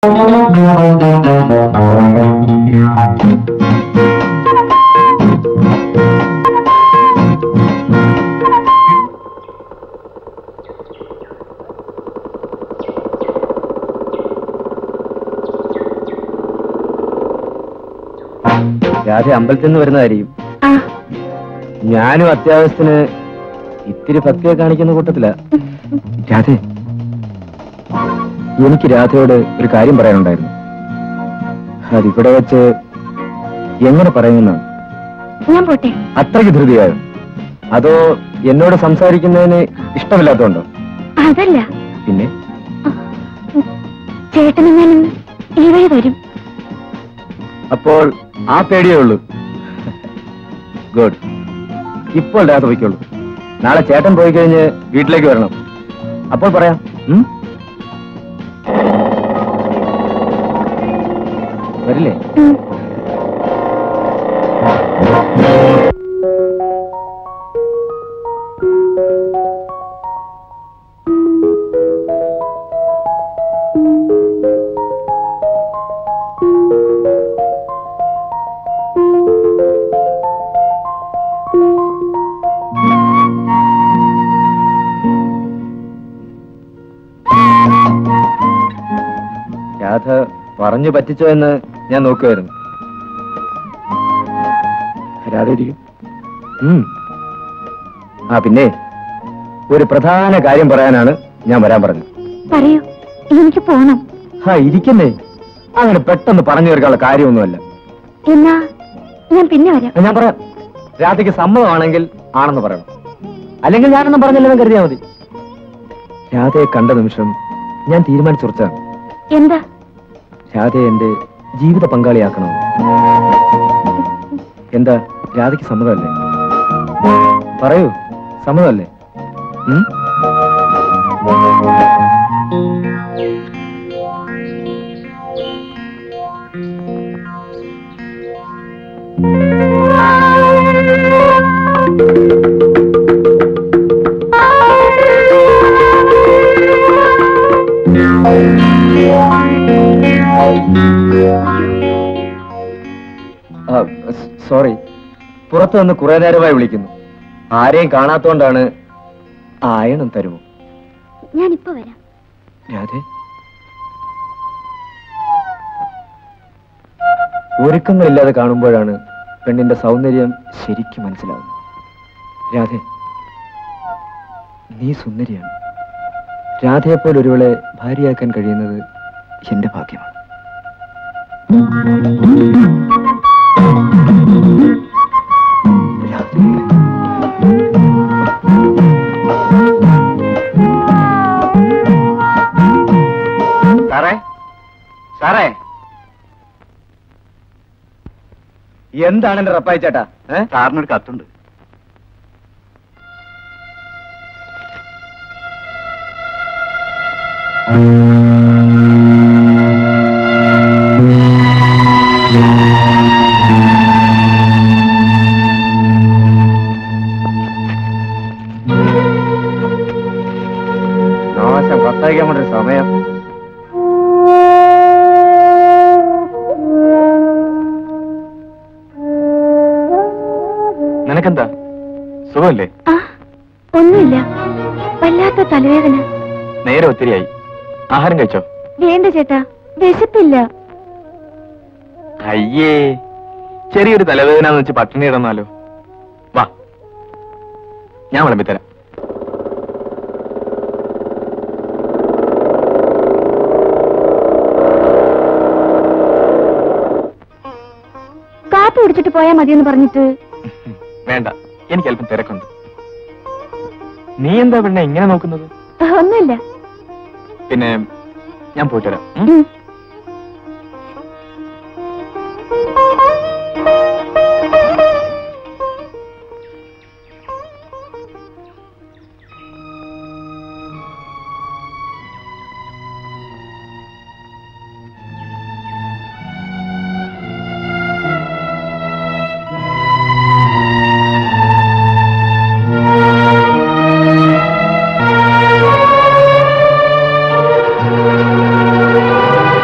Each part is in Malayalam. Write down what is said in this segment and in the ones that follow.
രാധ അമ്പലത്തിൽ നിന്ന് വരുന്നതായിരിക്കും ആ ഞാനും അത്യാവശ്യത്തിന് ഇത്തിരി ഭക്തിയെ കാണിക്കുന്ന കൂട്ടത്തില രാധേ എനിക്ക് രാധയോട് ഒരു കാര്യം പറയാനുണ്ടായിരുന്നു അതിവിടെ വെച്ച് എങ്ങനെ പറയുമെന്നാണ് ഞാൻ പോട്ടെ അത്രയ്ക്ക് ധൃതിയായോ അതോ എന്നോട് സംസാരിക്കുന്നതിന് ഇഷ്ടമില്ലാത്തതുണ്ടോ അതല്ല പിന്നെ ചേട്ടനെങ്ങാനും ഈ വഴി വരും അപ്പോൾ ആ പേടിയേ ഉള്ളൂ ഗുഡ് ഇപ്പോൾ രാധ പോയിക്കോളൂ നാളെ ചേട്ടൻ പോയി കഴിഞ്ഞ് വീട്ടിലേക്ക് വരണം അപ്പോൾ പറയാം ഉം? വരില്ലേ ഉം. രാധ പറഞ്ഞു പറ്റിച്ചോ എന്ന് ഞാൻ നോക്കുമായിരുന്നു രാധ ഇരിക്കും ഉം. ആ പിന്നെ ഒരു പ്രധാന കാര്യം പറയാനാണ് ഞാൻ വരാൻ പറഞ്ഞത് പറയൂ എനിക്ക് പോണം ആ ഇരിക്കുന്നേ അങ്ങനെ പെട്ടെന്ന് പറഞ്ഞു തീർക്കാനുള്ള കാര്യമൊന്നുമല്ല എന്നാ ഞാൻ പിന്നെ വരാം ഞാൻ പറയാം രാധയ്ക്ക് സമ്മതമാണെങ്കിൽ ആണെന്ന് പറയണം അല്ലെങ്കിൽ ഞാനൊന്നും പറഞ്ഞില്ലെന്ന് കരുതിയാൽ മതി രാധയെ കണ്ട നിമിഷം ഞാൻ തീരുമാനിച്ചുറച്ചാണ് എന്താ രാധയെ എന്റെ ജീവിത പങ്കാളിയാക്കണം എന്താ രാധയ്ക്ക് സമ്മതമല്ലേ പറയൂ സമ്മതമല്ലേ ഉം? ആ, സ് സോറി പുറത്തു നിന്ന് കുറെ നേരമായി വിളിക്കുന്നു ആരെയും കാണാത്തോണ്ടാണ് ആയണം തരുമോ ഞാൻ ഇപ്പൊ വരാം രാധേ ഒരുക്കങ്ങളില്ലാതെ കാണുമ്പോഴാണ് പെണ്ണിന്റെ സൗന്ദര്യം ശരിക്കും മനസ്സിലാവുന്നത് രാധേ നീ സുന്ദരിയാണ് രാധയെപ്പോലെ ഒരുവളെ ഭാര്യയാക്കാൻ കഴിയുന്നത് എന്റെ ഭാഗ്യമാണ് രാധേ സാറേ സാറേ എന്താണ് എന്റെ റപ്പായി ചേട്ടാ സാറിനൊരു കത്തുണ്ട് നാശം കത്തയക്കാൻ വേണ്ടി സമയം നിനക്കെന്താ സുഖമല്ലേ ആ ഒന്നുമില്ല വല്ലാത്ത തലവേദന നേരെ ഒത്തിരിയായി ആഹാരം കഴിച്ചോ വേണ്ട ചേട്ടാ വിശപ്പില്ല അയ്യേ ചെറിയൊരു തലവേദന എന്ന് വെച്ച് പട്ടിണി ഇടന്നാലോ വാ ഞാൻ വിളമ്പിത്തരാം കാപ്പി കുടിച്ചിട്ട് പോയാ മതിയെന്ന് പറഞ്ഞിട്ട് വേണ്ട എനിക്ക് അല്പം തിരക്കുണ്ട് നീ എന്താ പെണ്ണെ ഇങ്ങനെ നോക്കുന്നത് ഒന്നുമില്ല പിന്നെ ഞാൻ പോയിട്ട് വരാം ഉം? ഉം. ആ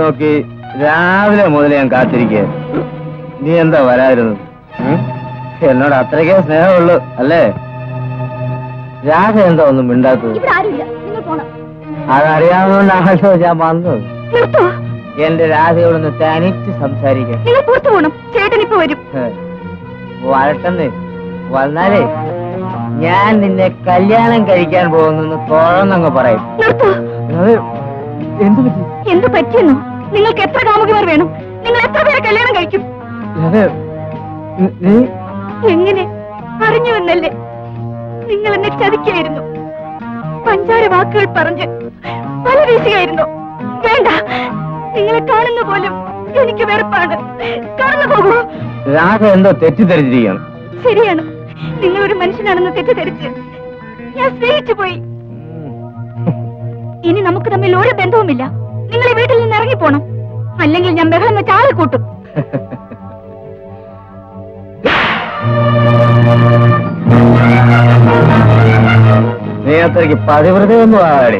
നോക്കി രാവിലെ മുതൽ ഞാൻ കാത്തിരിക്കുക നീ എന്താ വരാതിരുന്നത് ഉം? എന്നോട് അത്രയ്ക്കേ സ്നേഹമുള്ളൂ അല്ലേ രാധ എന്താ ഒന്നും മിണ്ടാത്തത് ഇവിടെ ആരുമില്ല നിങ്ങൾ പോണം അതറിയാവുന്നതുകൊണ്ടാണല്ലോ ഞാൻ വന്നത് നിർത്തോ എന്റെ രാധയോടൊന്ന് തനിച്ച് സംസാരിക്കാൻ നിങ്ങൾ പുറത്തു പോണം ചേട്ടൻ ഇപ്പൊ വരും ഹേ, വരട്ടെന്ന് വന്നാലേ ഞാൻ നിന്നെ കല്യാണം കഴിക്കാൻ പോകുന്നെന്ന് തുറന്നങ്ങ് പറയും നിർത്തോ അത് എന്ത് പറ്റി എന്ത് പറ്റിയെന്നോ നിങ്ങൾക്ക് എത്ര കാമുകിമാർ വേണം നിങ്ങൾ എത്ര പേരെ കല്യാണം കഴിക്കും അത് നി- നീ എങ്ങനെ അറിഞ്ഞു എന്നല്ലേ നിങ്ങൾ എന്നെ ചതിക്കായിരുന്നു പഞ്ചാര വാക്കുകൾ പറഞ്ഞ് പല വീശുകയായിരുന്നു വേണ്ട നിങ്ങളെ കാണുന്ന പോലും എനിക്ക് വെറുപ്പാണ് കടന്നു പോകൂ രാധ എന്തോ തെറ്റിദ്ധരിച്ചിരിക്കുകയാണ് ശരിയാണ് നിങ്ങൾ ഒരു മനുഷ്യനാണെന്ന് തെറ്റിദ്ധരിച്ച് ഞാൻ സ്നേഹിച്ചു പോയി ഇനി നമുക്ക് തമ്മിൽ ഒരു ബന്ധവുമില്ല നിങ്ങൾ ഈ വീട്ടിൽ നിന്ന് ഇറങ്ങിപ്പോണം അല്ലെങ്കിൽ ഞാൻ ബഹളം വെച്ച് ആളെ കൂട്ടും നീ അത്രയ്ക്ക് പതിവ്രതയൊന്നും ആടെ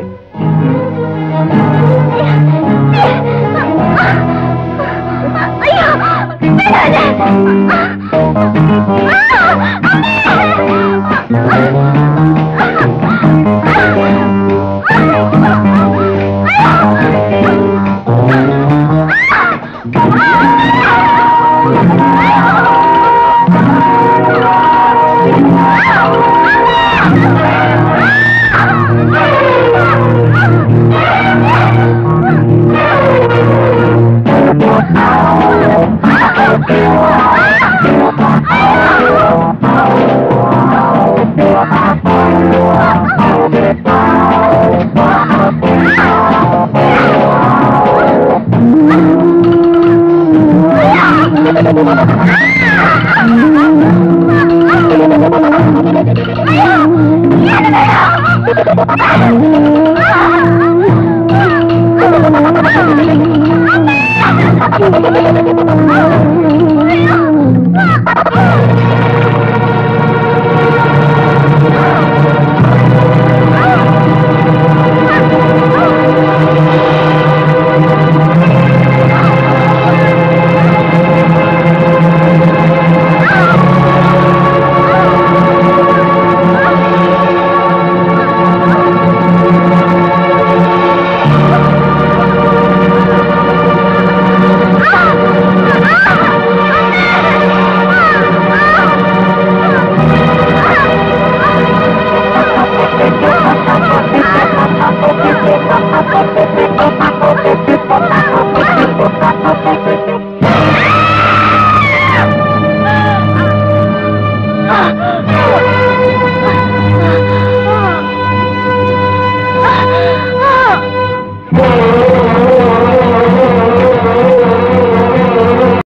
അയ്യോ അയ്യോ